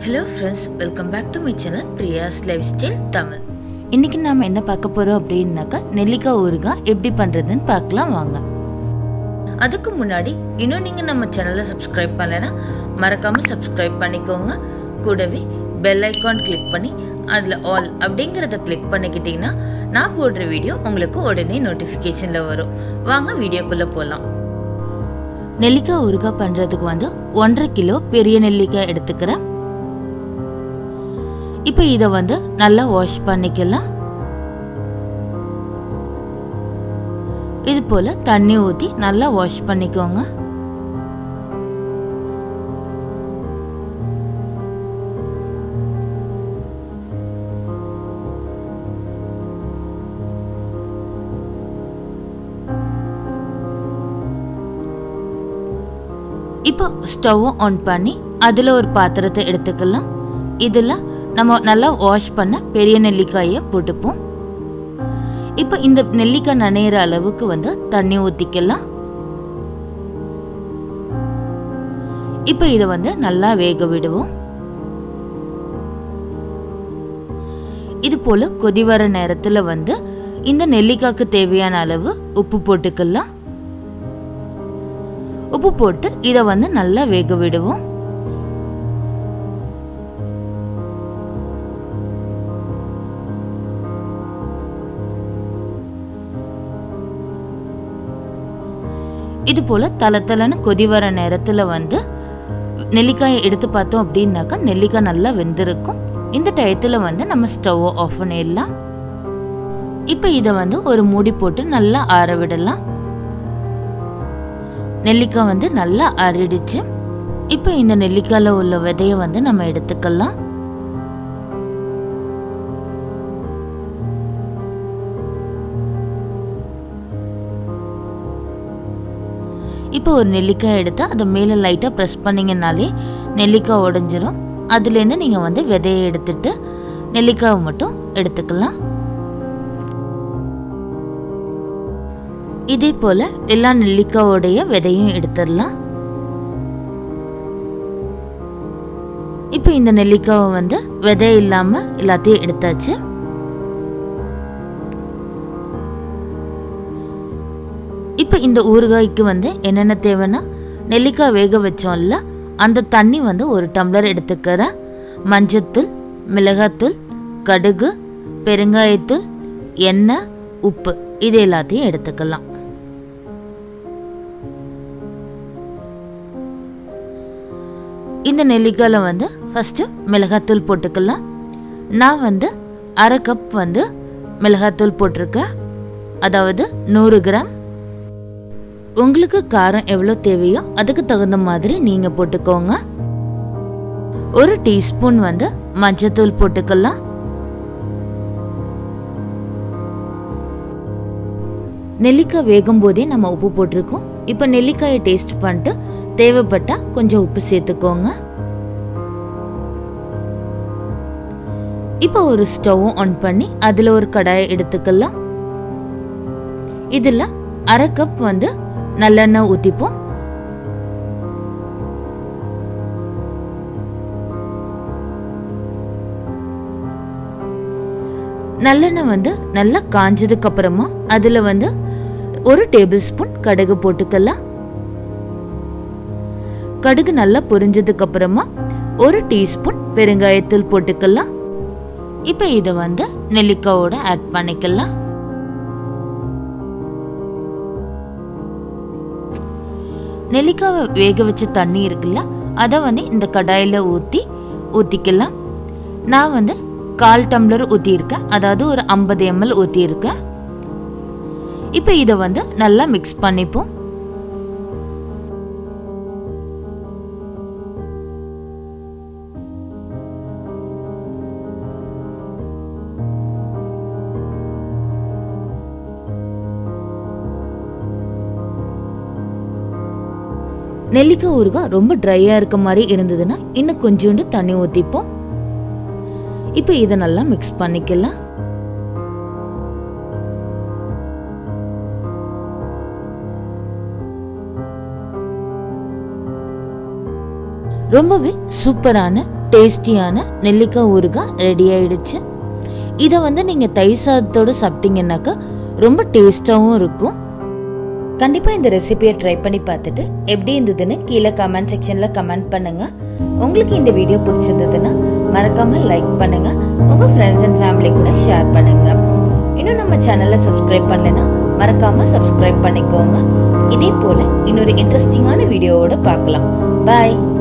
hello friends welcome back to my channel Priya's life style Tamil இன்னைக்கு நாம என்ன பார்க்க போறோம் அப்படின்னாக்கா நெல்லிக்காய் ஊறுகாய் எப்படி பண்றதுன்னு பார்க்கலாம் வாங்க அதுக்கு முன்னாடி இன்னும் நீங்கள் நம்ம சேனலை சப்ஸ்கிரைப் பண்ணலைன்னா மறக்காமல் சப்ஸ்கிரைப் பண்ணிக்கோங்க கூடவே பெல் ஐக்கான் கிளிக் பண்ணி அதில் ஆல் அப்படிங்கிறத கிளிக் பண்ணிக்கிட்டீங்கன்னா நான் போடுற வீடியோ உங்களுக்கு உடனே நோட்டிஃபிகேஷனில் வரும் வாங்க வீடியோக்குள்ளே போகலாம் நெல்லிக்காய் ஊறுகாய் பண்றதுக்கு வந்து ஒன்றரை கிலோ பெரிய நெல்லிக்காய் எடுத்துக்கிறேன் இப்போ இதை வந்து நல்லா வாஷ் பண்ணிக்கலாம் இது போல தண்ணி ஊற்றி நல்லா வாஷ் பண்ணிக்கோங்க இப்போ ஸ்டவ்வை ஆன் பண்ணி அதில் ஒரு பாத்திரத்தை எடுத்துக்கலாம் இதில் நம்ம நல்லா வாஷ் பண்ண பெரிய நெல்லிக்காயை போட்டுப்போம் இப்போ இந்த நெல்லிக்காய் நனையிற அளவுக்கு வந்து தண்ணி ஊற்றிக்கலாம் இப்போ இதை வந்து நல்லா வேக விடுவோம் இது போல கொதி வர நேரத்தில் வந்து இந்த நெல்லிக்காய்க்கு தேவையான அளவு உப்பு போட்டுக்கலாம் உப்பு போட்டு இதை வந்து நல்லா வேக விடுவோம் இது போல தல தலன்னு கொதி வர நேரத்தில் வந்து நெல்லிக்காயை எடுத்து பார்த்தோம் அப்படின்னாக்கா நெல்லிக்காய் நல்லா வெந்திருக்கும் இந்த டயத்தில் வந்து நம்ம ஸ்டவ்வை ஆஃப் பண்ணிடலாம் இப்போ இதை வந்து ஒரு மூடி போட்டு நல்லா ஆற விடலாம் நெல்லிக்காய் வந்து நல்லா ஆறிடுச்சு இப்போ இந்த நெல்லிக்காயில் உள்ள விதையை வந்து நம்ம எடுத்துக்கலாம் இப்போ ஒரு நெல்லிக்காய் எடுத்து அதை மேலே லைட்டாக ப்ரெஸ் பண்ணிங்கனாலே நெல்லிக்காய் உடஞ்சிரும் அதுலேருந்து நீங்கள் வந்து விதையை எடுத்துட்டு நெல்லிக்காவை மட்டும் எடுத்துக்கலாம் இதே போல் எல்லா நெல்லிக்காயோடைய விதையும் எடுத்துடலாம் இப்போ இந்த நெல்லிக்காவை வந்து விதை இல்லாமல் எல்லாத்தையும் எடுத்தாச்சு இப்போ இந்த ஊறுகாய்க்கு வந்து என்னென்ன தேவைன்னா நெல்லிக்காய் வேக வச்சோம்ல அந்த தண்ணி வந்து ஒரு டம்ளர் எடுத்துக்கிறேன் மஞ்சத்தூள் மிளகாத்தூள் கடுகு பெருங்காயத்தூள் எண்ணெய் உப்பு இது எல்லாத்தையும் எடுத்துக்கலாம் இந்த நெல்லிக்காயில் வந்து ஃபஸ்ட்டு மிளகாத்தூள் போட்டுக்கலாம் நான் வந்து அரை கப் வந்து மிளகாத்தூள் போட்டிருக்கேன் அதாவது நூறு கிராம் உங்களுக்கு காரம் எவ்வளோ தேவையோ அதுக்கு தகுந்த மாதிரி நீங்கள் போட்டுக்கோங்க ஒரு டீஸ்பூன் வந்து மஞ்சத்தூள் போட்டுக்கலாம் நெல்லிக்காய் வேகும் போதே நம்ம உப்பு போட்டிருக்கோம் இப்போ நெல்லிக்காயை டேஸ்ட் பண்ணிட்டு தேவைப்பட்டா கொஞ்சம் உப்பு சேர்த்துக்கோங்க இப்போ ஒரு ஸ்டவ்வும் ஆன் பண்ணி அதில் ஒரு கடாயை எடுத்துக்கலாம் இதில் அரை கப் வந்து நல்லெண்ணெய் ஊற்றிப்போம் நல்லெண்ணெய் வந்து நல்லா காஞ்சதுக்கு அப்புறமா அதில் வந்து ஒரு டேபிள் ஸ்பூன் கடுகு போட்டுக்கலாம் கடுகு நல்லா பொரிஞ்சதுக்கு அப்புறமா ஒரு டீஸ்பூன் பெருங்காயத்தூள் போட்டுக்கலாம் இப்போ இதை வந்து நெல்லிக்காயோட ஆட் பண்ணிக்கலாம் நெல்லிக்காவை வேக வச்ச தண்ணி இருக்குல்ல அதை வந்து இந்த கடாயில் ஊற்றி ஊற்றிக்கலாம் நான் வந்து கால் டம்ளர் ஊற்றியிருக்கேன் அதாவது ஒரு ஐம்பது எம்எல் ஊற்றியிருக்கேன் இப்போ இதை வந்து நல்லா மிக்ஸ் பண்ணிப்போம் நெல்லிக்காய் ஊறுகாய் ரொம்ப ட்ரையாக இருக்க மாதிரி இருந்ததுன்னா இன்னும் கொஞ்சோண்டு தண்ணி ஊற்றிப்போம் இப்போ இதை நல்லா மிக்ஸ் பண்ணிக்கலாம் ரொம்பவே சூப்பரான டேஸ்டியான நெல்லிக்காய் ஊறுகாய் ரெடி ஆயிடுச்சு இதை வந்து நீங்கள் தயிர் சாதத்தோடு சாப்பிட்டீங்கன்னாக்கா ரொம்ப டேஸ்ட்டாகவும் இருக்கும் கண்டிப்பாக இந்த ரெசிபியை ட்ரை பண்ணி பார்த்துட்டு எப்படி இருந்ததுன்னு கீழே கமெண்ட் செக்ஷனில் கமெண்ட் பண்ணுங்க உங்களுக்கு இந்த வீடியோ பிடிச்சிருந்ததுன்னா மறக்காம லைக் பண்ணுங்க உங்க ஃப்ரெண்ட்ஸ் அண்ட் ஃபேமிலி கூட ஷேர் பண்ணுங்க இன்னும் நம்ம சேனலை சப்ஸ்கிரைப் பண்ணலைன்னா மறக்காம சப்ஸ்கிரைப் பண்ணிக்கோங்க இதே போல இன்னொரு இன்ட்ரெஸ்டிங்கான வீடியோவோட பார்க்கலாம் பாய்